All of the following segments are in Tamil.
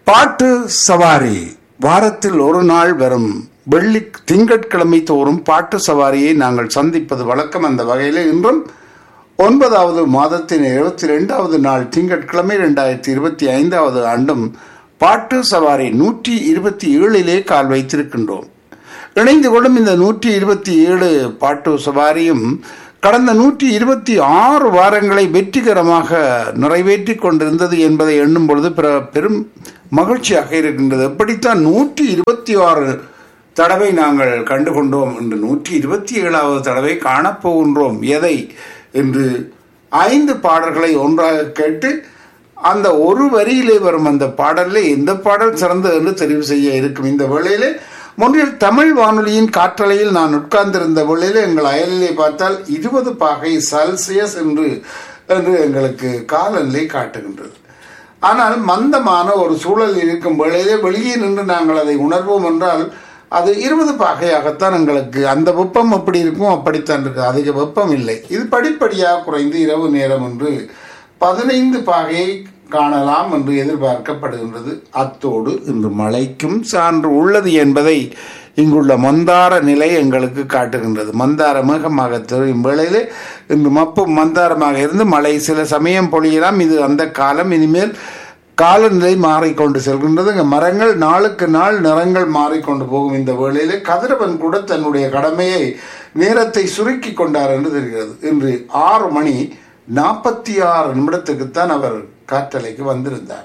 பாட்டு சவாரி வாரத்தில் ஒரு நாள் வரும் வெள்ளி திங்கட்கிழமை தோறும் பாட்டு சவாரியை நாங்கள் சந்திப்பது வழக்கம் அந்த வகையில் இன்றும் ஒன்பதாவது மாதத்தின் இருபத்தி ரெண்டாவது நாள் திங்கட்கிழமை இரண்டாயிரத்தி இருபத்தி ஐந்தாவது ஆண்டும் பாட்டு சவாரி நூற்றி இருபத்தி ஏழிலே கால் வைத்திருக்கின்றோம் இணைந்து கொள்ளும் இந்த நூற்றி இருபத்தி ஏழு பாட்டு சவாரியும் கடந்த நூற்றி இருபத்தி ஆறு வாரங்களை வெற்றிகரமாக நிறைவேற்றி கொண்டிருந்தது என்பதை எண்ணும் பொழுது பிற- பெரும் மகிழ்ச்சியாக இருக்கின்றது எப்படித்தான் நூற்றி இருபத்தி ஆறு தடவை நாங்கள் கண்டுகொண்டோம் என்று நூற்றி இருபத்தி ஏழாவது தடவை காணப்போகின்றோம் எதை என்று ஐந்து பாடல்களை ஒன்றாக கேட்டு அந்த ஒரு வரியிலே வரும் அந்த பாடலில் எந்த பாடல் சிறந்தது என்று தெரிவு செய்ய இருக்கும் இந்த வேளையிலே முன்னில் தமிழ் வானொலியின் காற்றலையில் நான் உட்கார்ந்திருந்த வேளையிலே எங்கள் அயலிலே பார்த்தால் இருபது பாகை செல்சியஸ் என்று என்று எங்களுக்கு காலநிலை காட்டுகின்றது ஆனால் மந்தமான ஒரு சூழல் இருக்கும் வேளையிலே வெளியே நின்று நாங்கள் அதை உணர்வோம் என்றால் அது இருபது பாகையாகத்தான் எங்களுக்கு அந்த வெப்பம் எப்படி இருக்கும் அப்படித்தான் இருக்கு அதிக வெப்பம் இல்லை இது படிப்படியாக குறைந்து இரவு நேரம் என்று பதினைந்து பாகையை காணலாம் என்று எதிர்பார்க்கப்படுகின்றது அத்தோடு இன்று மழைக்கும் சான்று உள்ளது என்பதை இங்குள்ள மந்தார நிலை எங்களுக்கு காட்டுகின்றது மந்தார மேகமாக தெரியும் வேளையிலே இன்று மப்பும் மந்தாரமாக இருந்து மழை சில சமயம் பொழியலாம் இது அந்த காலம் இனிமேல் காலநிலை மாறிக்கொண்டு செல்கின்றது இங்க மரங்கள் நாளுக்கு நாள் நிறங்கள் மாறிக்கொண்டு போகும் இந்த வேளையிலே கதிரவன் கூட தன்னுடைய கடமையை நேரத்தை சுருக்கி கொண்டார் என்று தெரிகிறது இன்று ஆறு மணி நாற்பத்தி ஆறு நிமிடத்துக்குத்தான் அவர் காற்றலைக்கு வந்திருந்தார்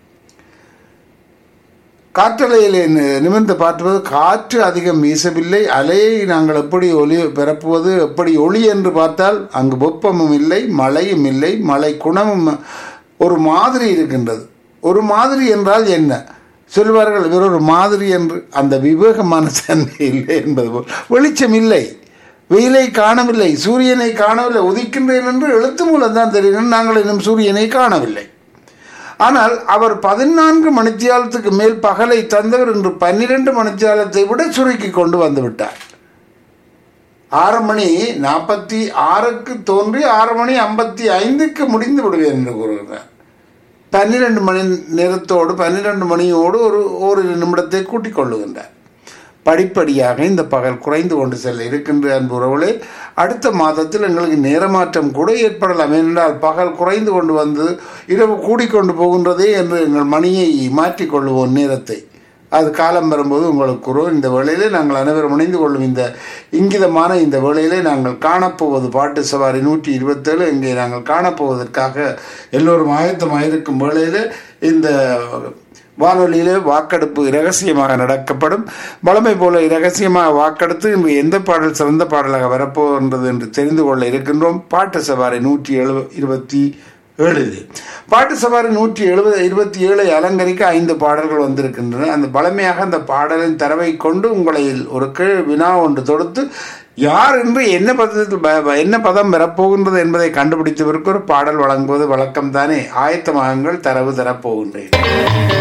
காற்றலையிலே நி- நிமிர்ந்து பார்ப்பது காற்று அதிகம் வீசவில்லை அலையை நாங்கள் எப்படி ஒளி பரப்புவது எப்படி ஒளி என்று பார்த்தால் அங்கு வெப்பமும் இல்லை மழையும் இல்லை மழை குணமும் ஒரு மாதிரி இருக்கின்றது ஒரு மாதிரி என்றால் என்ன சொல்வார்கள் இவர் ஒரு மாதிரி என்று அந்த விவேகமான தன்மை இல்லை என்பது போல் வெளிச்சம் இல்லை வெயிலை காணவில்லை சூரியனை காணவில்லை உதிக்கின்றேன் என்று எழுத்து மூலம் தான் தெரியும் நாங்கள் இன்னும் சூரியனை காணவில்லை ஆனால் அவர் பதினான்கு மணித்தியாலத்துக்கு மேல் பகலை தந்தவர் என்று பன்னிரண்டு மணித்தியாலத்தை விட சுருக்கி கொண்டு வந்து விட்டார் ஆறு மணி நாற்பத்தி ஆறுக்கு தோன்றி ஆறு மணி ஐம்பத்தி ஐந்துக்கு முடிந்து விடுவேன் என்று கூறுகிறார் பன்னிரண்டு மணி நேரத்தோடு பன்னிரண்டு மணியோடு ஒரு ஒரு நிமிடத்தை கூட்டிக் கொள்ளுகின்றார் படிப்படியாக இந்த பகல் குறைந்து கொண்டு செல்ல இருக்கின்ற அன்பு உறவுகளே அடுத்த மாதத்தில் எங்களுக்கு நேரமாற்றம் கூட ஏற்படலாம் ஏனென்றால் பகல் குறைந்து கொண்டு வந்து இரவு கூடிக்கொண்டு போகின்றதே என்று எங்கள் மணியை மாற்றிக்கொள்வோம் நேரத்தை அது காலம் வரும்போது உங்களுக்கு கூறுவோம் இந்த வேளையிலே நாங்கள் அனைவரும் இணைந்து கொள்ளும் இந்த இங்கிதமான இந்த வேளையிலே நாங்கள் காணப்போவது பாட்டு சவாரி நூற்றி இருபத்தேழு இங்கே நாங்கள் காணப்போவதற்காக எல்லோரும் ஆயத்தமாக இருக்கும் வேளையிலே இந்த வானொலியிலே வாக்கெடுப்பு இரகசியமாக நடக்கப்படும் வழமை போல இரகசியமாக வாக்கெடுத்து இன்று எந்த பாடல் சிறந்த பாடலாக வரப்போகின்றது என்று தெரிந்து கொள்ள இருக்கின்றோம் பாட்டு சவாரி நூற்றி எழுப இருபத்தி ஏழு இது. பாட்டு சவாரி நூற்றி எழுபது இருபத்தி ஏழை அலங்கரிக்க ஐந்து பாடல்கள் வந்திருக்கின்றன அந்த பழமையாக அந்த பாடலின் தரவை கொண்டு உங்களை ஒரு கீழ் வினா ஒன்று தொடுத்து யார் என்று என்ன பதத்தில் ப- ப- என்ன பதம் வரப்போகின்றது என்பதை கண்டுபிடித்தவருக்கு ஒரு பாடல் வழங்குவது வழக்கம் தானே ஆயத்தமாகங்கள் தரவு தரப்போகின்றேன்